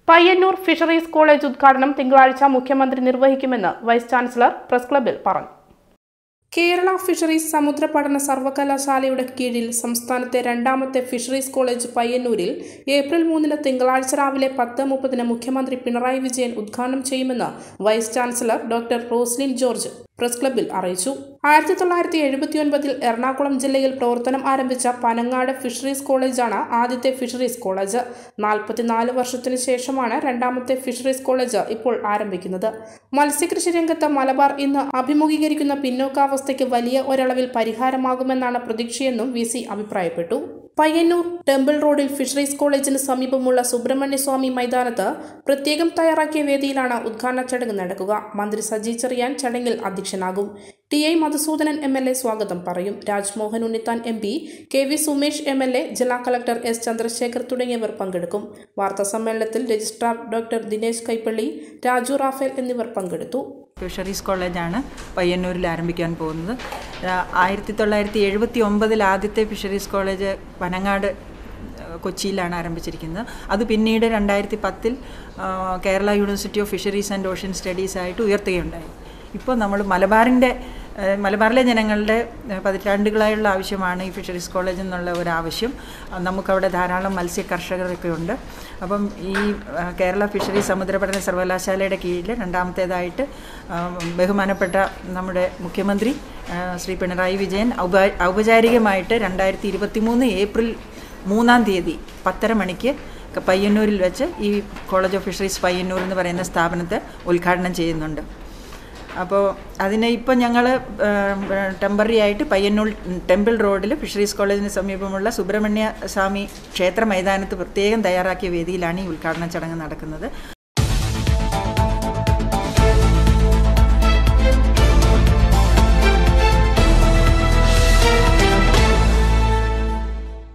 Payyanur fisheries college ഉദ്ഘാടനം തിങ്കളാഴ്ച മുഖ്യമന്ത്രി നിർവഹിക്കുമെന്ന് വൈസ് ചാൻസലർ പ്രസ് ക്ലബിൽ പറഞ്ഞു കേരള ഫിഷറീസ് സമുദ്ര പഠന സർവകലാശാലയുടെ കീഴിൽ സംസ്ഥാനത്തെ രണ്ടാമത്തെ ഫിഷറീസ് കോളേജ് പയ്യന്നൂരിൽ ഏപ്രിൽ മൂന്നിന് തിങ്കളാഴ്ച രാവിലെ പത്ത് മുപ്പതിന് മുഖ്യമന്ത്രി പിണറായി വിജയൻ ഉദ്ഘാടനം ചെയ്യുമെന്ന് vice chancellor doctor Roslin George press ക്ലബിൽ അറിയിച്ചു ആയിരത്തി തൊള്ളായിരത്തി എഴുപത്തിയൊൻപതിൽ എറണാകുളം ജില്ലയിൽ പ്രവർത്തനം ആരംഭിച്ച പനങ്ങാട് ഫിഷറീസ് കോളേജാണ് ആദ്യത്തെ ഫിഷറീസ് കോളേജ് നാൽപ്പത്തിനാല് വർഷത്തിനു ശേഷമാണ് രണ്ടാമത്തെ ഫിഷറീസ് കോളേജ് ഇപ്പോൾ ആരംഭിക്കുന്നത് മത്സ്യകൃഷി രംഗത്ത് മലബാർ ഇന്ന് അഭിമുഖീകരിക്കുന്ന പിന്നോക്കാവസ്ഥയ്ക്ക് വലിയ ഒരളവിൽ പരിഹാരമാകുമെന്നാണ് പ്രതീക്ഷയെന്നും വി സി അഭിപ്രായപ്പെട്ടു പയ്യന്നൂർ ടെമ്പിൾ റോഡിൽ ഫിഷറീസ് കോളേജിന് സമീപമുള്ള സുബ്രഹ്മണ്യസ്വാമി മൈതാനത്ത് പ്രത്യേകം തയ്യാറാക്കിയ വേദിയിലാണ് ഉദ്ഘാടന ചടങ്ങ് നടക്കുക മന്ത്രി സജി ചെറിയാൻ ചടങ്ങിൽ അധ്യക്ഷനാകും T I Madhusoodanan M L A സ്വാഗതം പറയും Rajmohan Unnithan M P K V Sumesh M L A ജില്ലാ കളക്ടർ എസ് ചന്ദ്രശേഖർ തുടങ്ങിയവർ പങ്കെടുക്കും വാർത്താ സമ്മേളനത്തിൽ രജിസ്ട്രാർ ഡോക്ടർ ദിനേശ് കൈപ്പള്ളി രാജു റാഫേൽ എന്നിവർ പങ്കെടുത്തു ഫിഷറീസ് കോളേജാണ് പയ്യന്നൂരിൽ ആരംഭിക്കാൻ പോകുന്നത് ആ, ആയിരത്തി തൊള്ളായിരത്തി എഴുപത്തി ഒമ്പതിൽ ആദ്യത്തെ ഫിഷറീസ് കോളേജ് പനങ്ങാട് ആ, കൊച്ചിയിലാണ് ആരംഭിച്ചിരിക്കുന്നത് അത് പിന്നീട് രണ്ടായിരത്തി പത്തിൽ Kerala university of fisheries and ocean studies ആയിട്ട് ഉയർത്തുകയുണ്ടായി ഇപ്പോൾ നമ്മൾ മലബാറിൻ്റെ ആ, മലബാറിലെ ജനങ്ങളുടെ ആ, പതിറ്റാണ്ടുകളായുള്ള ആവശ്യമാണ് ഈ ഫിഷറീസ് കോളേജ് എന്നുള്ള ഒരു ആവശ്യം ആ, നമുക്കവിടെ ധാരാളം മത്സ്യ കർഷകരൊക്കെ ഉണ്ട് അപ്പം ഈ ആ, കേരള ഫിഷറീസ് സമുദ്രപഠന സർവകലാശാലയുടെ കീഴിൽ രണ്ടാമത്തേതായിട്ട് ആ, ബഹുമാനപ്പെട്ട നമ്മുടെ മുഖ്യമന്ത്രി ആ, ശ്രീ പിണറായി വിജയൻ ഔപ ഔപചാരികമായിട്ട് രണ്ടായിരത്തി ഇരുപത്തി മൂന്ന് ഏപ്രിൽ മൂന്നാം തീയതി പത്തര മണിക്ക് ക- പയ്യന്നൂരിൽ വെച്ച് ഈ കോളേജ് ഓഫ് ഫിഷറീസ് പയ്യന്നൂർ എന്ന് പറയുന്ന സ്ഥാപനത്തെ ഉദ്ഘാടനം ചെയ്യുന്നുണ്ട് അപ്പോൾ അതിനെ ഇപ്പം ഞങ്ങൾ ടെമ്പററി ആയിട്ട് പയ്യന്നൂർ ടെമ്പിൾ റോഡിൽ ഫിഷറീസ് കോളേജിന് സമീപമുള്ള സുബ്രഹ്മണ്യ സ്വാമി ക്ഷേത്ര മൈതാനത്ത് പ്രത്യേകം തയ്യാറാക്കിയ വേദിയിലാണ് ഈ ഉദ്ഘാടന ചടങ്ങ് നടക്കുന്നത്